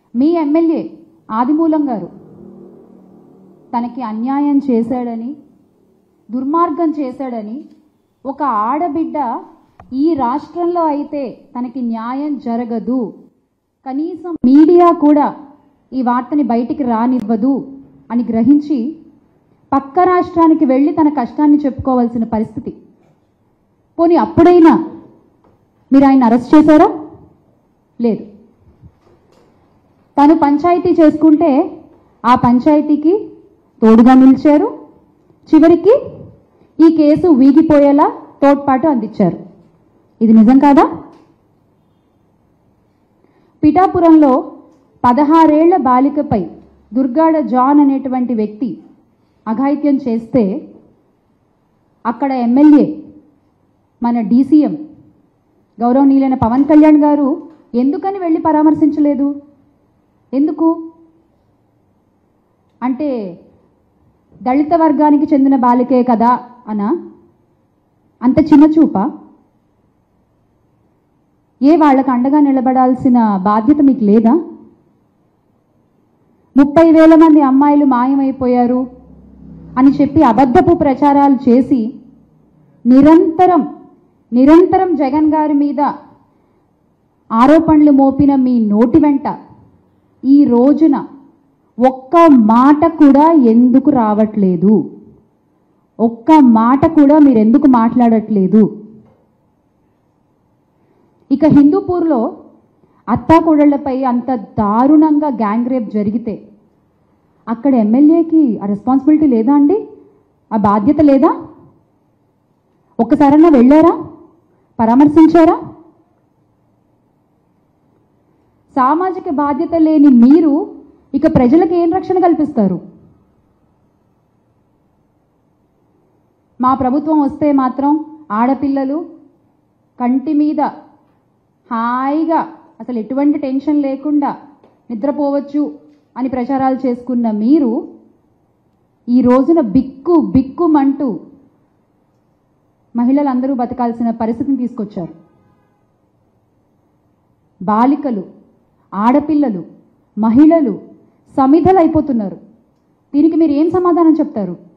మీ MLA ఆదిమూలం గారు తనకి అన్యాయం చేశాడని దుర్మార్గం చేశాడని ఒక ఆడబిడ్డ ఈ రాష్ట్రంలో అయితే తనకి న్యాయం జరగదు కనీసం మీడియా కూడా ఈ వార్తని బయటికి రానివ్వదు అని గ్రహించి పక్క రాష్ట్రానికి వెళ్ళి తన కష్టాన్ని చెప్పుకోవాల్సిన పరిస్థితి పోనీ అప్పుడైనా మీరు ఆయన అరెస్ట్ చేశారా లేదు తను పంచాయతీ చేసుకుంటే ఆ పంచాయతీకి తోడుగా నిలిచారు చివరికి ఈ కేసు వీగిపోయేలా తోడ్పాటు అందించారు ఇది నిజం కాదా పిఠాపురంలో పదహారేళ్ల బాలికపై దుర్గాడ జాన్ అనేటువంటి వ్యక్తి అఘాయిత్యం చేస్తే అక్కడ ఎమ్మెల్యే మన డీసీఎం గౌరవనీయులైన పవన్ కళ్యాణ్ గారు ఎందుకని వెళ్ళి పరామర్శించలేదు ఎందుకు అంటే దళిత వర్గానికి చెందిన బాలికే కదా అనా అంత చిన్న చూపా ఏ వాళ్ళకు అండగా నిలబడాల్సిన బాధ్యత మీకు లేదా ముప్పై వేల మంది అమ్మాయిలు మాయమైపోయారు అని చెప్పి అబద్ధపు ప్రచారాలు చేసి నిరంతరం నిరంతరం జగన్ గారి మీద ఆరోపణలు మోపిన మీ నోటి వెంట ఈ రోజున ఒక్క మాట కూడా ఎందుకు రావట్లేదు ఒక్క మాట కూడా మీరు ఎందుకు మాట్లాడట్లేదు ఇక హిందూపూర్లో అత్తాకోడళ్లపై అంత దారుణంగా గ్యాంగ్ రేప్ జరిగితే అక్కడ ఎమ్మెల్యేకి ఆ రెస్పాన్సిబిలిటీ లేదా అండి ఆ బాధ్యత లేదా ఒక్కసారన్నా వెళ్ళారా పరామర్శించారా సామాజిక బాధ్యత లేని మీరు ఇక ప్రజలకు ఏం రక్షణ కల్పిస్తారు మా ప్రభుత్వం వస్తే మాత్రం ఆడపిల్లలు కంటి మీద హాయిగా అసలు ఎటువంటి టెన్షన్ లేకుండా నిద్రపోవచ్చు అని ప్రచారాలు చేసుకున్న మీరు ఈ రోజున బిక్కు బిక్కుమంటూ మహిళలందరూ బతకాల్సిన పరిస్థితిని తీసుకొచ్చారు బాలికలు ఆడపిల్లలు మహిళలు సమిధలు అయిపోతున్నారు దీనికి మీరు ఏం సమాధానం చెప్తారు